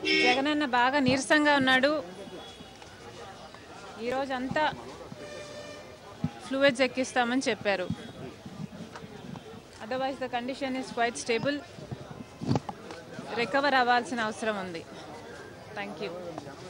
జగనన్న బాగా నీరసంగా ఉన్నాడు ఈరోజు అంతా ఫ్లూయిడ్స్ ఎక్కిస్తామని చెప్పారు otherwise the condition is quite stable recover అవ్వాల్సిన అవసరం ఉంది థ్యాంక్ యూ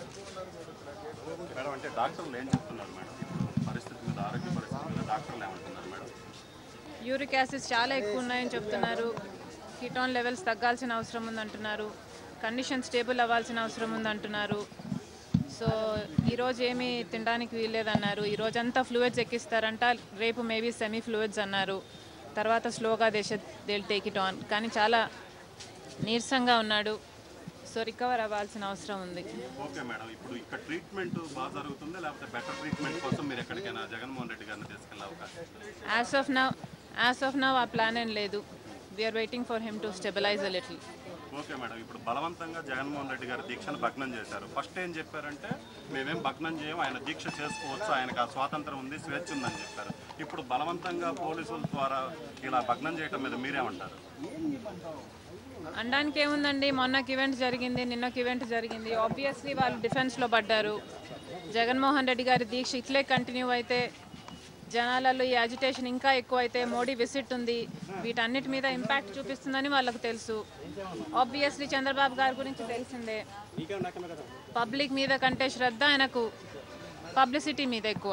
మేడం అంటే డాక్టర్లు ఏం చెప్తున్నారు మేడం పరిస్థితి మీద ఆరోగ్య పరిస్థితి మీద డాక్టర్లు ఏమంటున్నారు మేడం యూరిక్ యాసిడ్స్ చాలా ఎక్కువ ఉన్నాయని చెప్తున్నారు కీటోన్ లెవెల్స్ తగ్గాల్సిన అవసరం ఉందంటున్నారు కండిషన్ స్టేబుల్ అవ్వాల్సిన అవసరం ఉందంటున్నారు సో ఈరోజు ఏమీ తినడానికి వీల్లేదన్నారు ఈ రోజంతా ఫ్లూయిడ్స్ ఎక్కిస్తారంట రేపు మేబీ సెమీ ఫ్లూయిడ్స్ అన్నారు తర్వాత స్లోగా దేశ దేల్ టేక్ ఇట్ ఆన్ కానీ చాలా నీరసంగా ఉన్నాడు సో రికవర్ అవ్వాల్సిన అవసరం ఉంది ఓకే మేడం ఇప్పుడు ఇక్కడ ట్రీట్మెంట్ బాగా జరుగుతుందా లేకపోతే బెటర్ ట్రీట్మెంట్ కోసం మీరు ఎక్కడికైనా జగన్మోహన్ రెడ్డి గారిని తీసుకెళ్ళే అవకాశం ఉందా? As of now as of now ఆ ప్లాన్ ఏం లేదు we're waiting for him to stabilize a little okay madam ఇప్పుడు బలవంతంగా జగన్మోహన్ రెడ్డి గారు దీక్షను భగ్నం చేశారు ఫస్ట్ ఏం చెప్పారంటే మేమేం భగ్నం చేయం ఆయన దీక్ష చేసుకోవచ్చు ఆయనకు ఆ స్వాతంత్రం ఉంది స్వేచ్ఛ ఉందని చెప్పారు ఇప్పుడు బలవంతంగా పోలీసుల ద్వారా ఇలా భగ్నం చేయడం మీద మీరేమంటారు అనడానికి ఏముందండి మొన్నకి ఈవెంట్ జరిగింది నిన్నకి ఈవెంట్ జరిగింది ఆబ్వియస్లీ వాళ్ళు డిఫెన్స్లో పడ్డారు జగన్మోహన్ రెడ్డి గారి దీక్ష ఇట్లే కంటిన్యూ అయితే జనాలలో ఈ అజిటేషన్ ఇంకా ఎక్కువ అయితే మోడీ విసిట్ ఉంది వీటన్నిటి మీద ఇంపాక్ట్ చూపిస్తుందని వాళ్ళకు తెలుసు ఆబ్వియస్లీ చంద్రబాబు గారి గురించి తెలిసిందే పబ్లిక్ మీద కంటే శ్రద్ధ ఆయనకు పబ్లిసిటీ మీద ఎక్కువ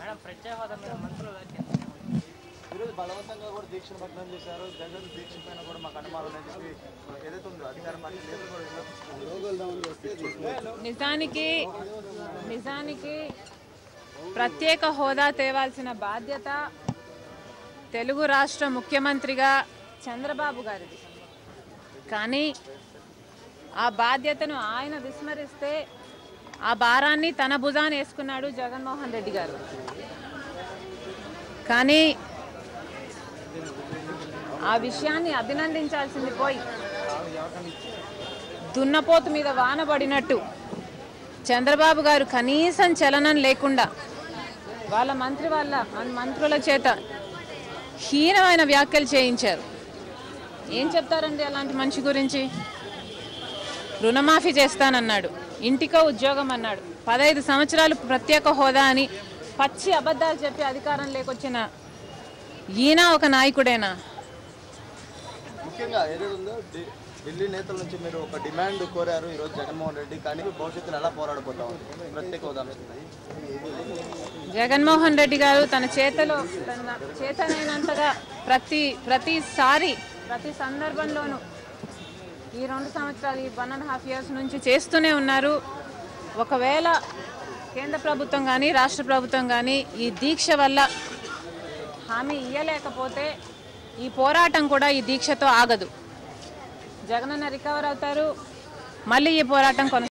ఈరోజు బలవంతంగా కూడా దీక్షను భగ్నం చేశారు జగన్ దీక్ష పైన కూడా మాకు అనుమానం ఉందని చెప్పి ఏదైతే ఉందో అధికారం పార్టీ నేతలు కూడా విమర్శిస్తున్నారు. నిజానికి నిజానికి ప్రత్యేక హోదా తేవాల్సిన బాధ్యత తెలుగు రాష్ట్ర ముఖ్యమంత్రిగా చంద్రబాబు గారిది కానీ ఆ బాధ్యతను ఆయన విస్మరిస్తే ఆ భారాన్ని తన భుజాన వేసుకున్నాడు జగన్మోహన్ రెడ్డి గారు కానీ ఆ విషయాన్ని అభినందించాల్సింది పోయి దున్నపోతు మీద వాన పడినట్టు చంద్రబాబు గారు కనీసం చలనం లేకుండా వాళ్ళ మంత్రి వాళ్ళ మన మంత్రుల చేత హీనమైన వ్యాఖ్యలు చేయించారు ఏం చెప్తారండి అలాంటి మనిషి గురించి రుణమాఫీ చేస్తానన్నాడు ఇంటికో ఉద్యోగం అన్నాడు పదహైదు సంవత్సరాలు ప్రత్యేక హోదా అని పచ్చి అబద్ధాలు చెప్పి అధికారం లేకొచ్చిన ఈయన ఒక నాయకుడేనా ముఖ్యంగా ఏదైతే ఉందో ఢి- ఢిల్లీ నేతల నుంచి మీరు ఒక డిమాండ్ కోరారు ఈరోజు జగన్మోహన్ రెడ్డి కానీ భవిష్యత్తులో ఎలా పోరాడబోతా ఉంది ప్రత్యేక హోదా మీద. జగన్మోహన్ రెడ్డి గారు తన చేతలో తన చేతనైనంతగా ప్రతి ప్రతిసారి ప్రతి సందర్భంలోనూ ఈ రెండు సంవత్సరాలు ఈ వన్ అండ్ హాఫ్ ఇయర్స్ నుంచి చేస్తూనే ఉన్నారు ఒకవేళ కేంద్ర ప్రభుత్వం కానీ రాష్ట్ర ప్రభుత్వం కానీ ఈ దీక్ష వల్ల హామీ ఇయ్యలేకపోతే ఈ పోరాటం కూడా ఈ దీక్షతో ఆగదు జగనన్న రికవర్ అవుతారు మళ్ళీ ఈ పోరాటం కొనసాగుతుంది